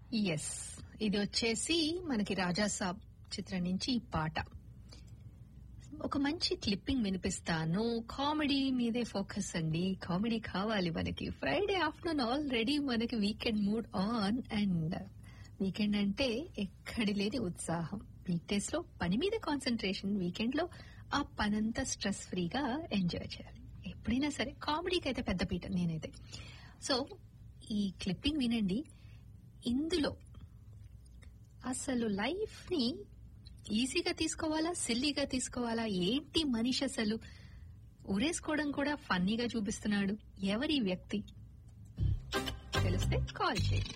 Yes ఇది వచ్చేసి మనకి రాజాసాబ్ చిత్రం నుంచి ఈ పాట ఒక మంచి క్లిప్పింగ్ వినిపిస్తాను కామెడీ మీదే ఫోకస్ అండి కామెడీ కావాలి మనకి ఫ్రైడే ఆఫ్టర్నూన్ ఆల్రెడీ మనకి weekend mood on and weekend అంటే ఎక్కడి లేని ఉత్సాహం వీక్ డేస్ లో పని మీద కాన్సన్ట్రేషన్ వీకెండ్ లో ఆ పనంతా స్ట్రెస్ ఫ్రీగా ఎంజాయ్ చేయాలి ఎప్పుడైనా సరే కామెడీకి అయితే పెద్ద పీట నేనైతే సో ఈ క్లిప్పింగ్ వినండి ఇందులో అసలు లైఫ్ ని ఈజీగా తీసుకోవాలా సిల్లీగా తీసుకోవాలా ఏంటి మనిషి అసలు ఉరేసుకోవడం కూడా ఫన్నీగా చూపిస్తున్నాడు ఎవరి వ్యక్తి తెలిస్తే కాల్ చేయండి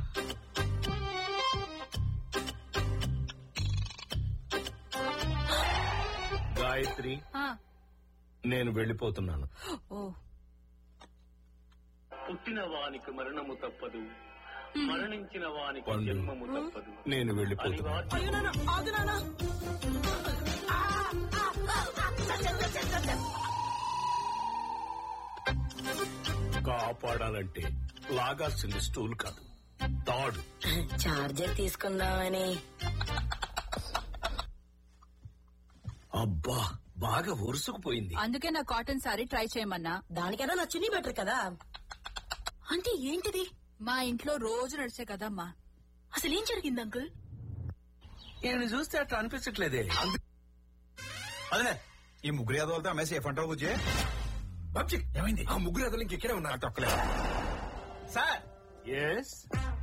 గాయత్రి నేను వెళ్ళిపోతున్నాను ఓ పుట్టిన వానికి మరణము తప్పదు మరణించిన వానికి పండు. జన్మము తప్పదు నేను వెళ్ళిపోతున్నాను అనివార్య అయ్యో నాన్న ఆగు నాన్న కాపాడాలంటే లాగాల్సింది స్టూల్ కాదు తాడు చార్జర్ తీసుకుందామని అబ్బా బాగా ఒరుసుకుపోయింది అందుకే నా కాటన్ సారీ ట్రై చేయమన్నా దానికైనా నా చున్నీ బెటర్ కదా అంటే ఏంటిది మా ఇంట్లో రోజు నడిచే కదమ్మా అసలు ఏం జరిగింది అంకుల్ నేను చూస్తే అట్లా అనిపించట్లేదే అదే ఈ ముగ్గురు యాదవులతో అమ్మేసి ఏ ఫంటో కూర్చే బాబ్జీ ఏమైంది ఆ ముగ్గురు యాదవులు ఇంకెక్కడే ఉన్నారు తొక్కలే सर ఎస్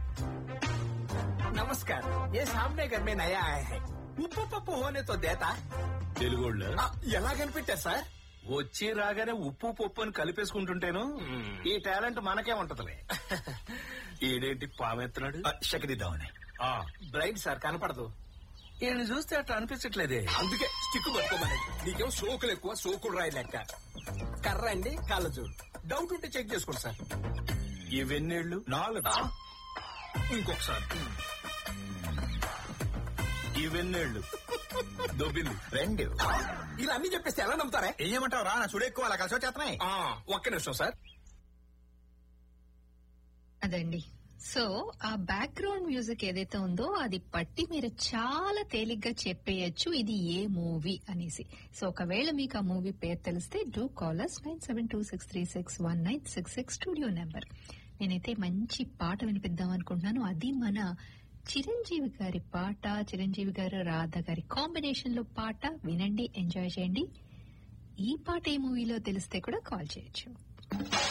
नमस्कार ये सामने घर में नया आया है उप्पू पप्पू होने तो देता తెలుగోళ్ళ आ, ఎలా కనిపెట్టారు సార్ వచ్చి రాగానే ఉప్పు పప్పు అని కలిపేసుకుంటుంటేను ఈ టాలెంట్ మనకే ఉంటదిలే ఈడేంటి పామెత్తున్నాడు శకదిద్దామని ఆ, బ్రైట్ సార్ కనపడదు ఈయన చూస్తే అట్లా అనిపించట్లేదే అందుకే స్టిక్ పట్టుకోమని నీకేమో సోకులు ఎక్కువ సోకులు రాయి లెక్క కర్ర అండి కళ్ళజోడు డౌట్ ఉంటే చెక్ చేసుకోండి సార్ ఇవెన్నేళ్ళు నాలుగు ఇంకొకసారి ఇవెన్నేళ్ళు దొబ్బింది రెండు ఇలా అన్ని చెప్పేస్తే ఎలా నమ్ముతారే ఏం చేయమంటావు రా నా చూడు ఎక్కువ అలా కలిసి వచ్చేస్తున్నాయి ఆ, ఒక్క నిమిషం సార్ అదండి సో ఆ బ్యాక్గ్రౌండ్ మ్యూజిక్ ఏదైతే ఉందో అది పట్టి మీరు చాలా తేలిగ్గా చెప్పేయచ్చు ఇది ఏ మూవీ అనేసి సో ఒకవేళ మీకు ఆ మూవీ పేరు తెలిస్తే do callers nine seven two six three six one nine six six studio number నేనైతే మంచి పాట వినిపిద్దాం అనుకుంటున్నాను అది మన చిరంజీవి గారి పాట చిరంజీవి గారు రాధ గారి కాంబినేషన్ లో పాట వినండి ఎంజాయ్ చేయండి ఈ పాట ఏ మూవీలో తెలిస్తే కూడా కాల్ చేయొచ్చు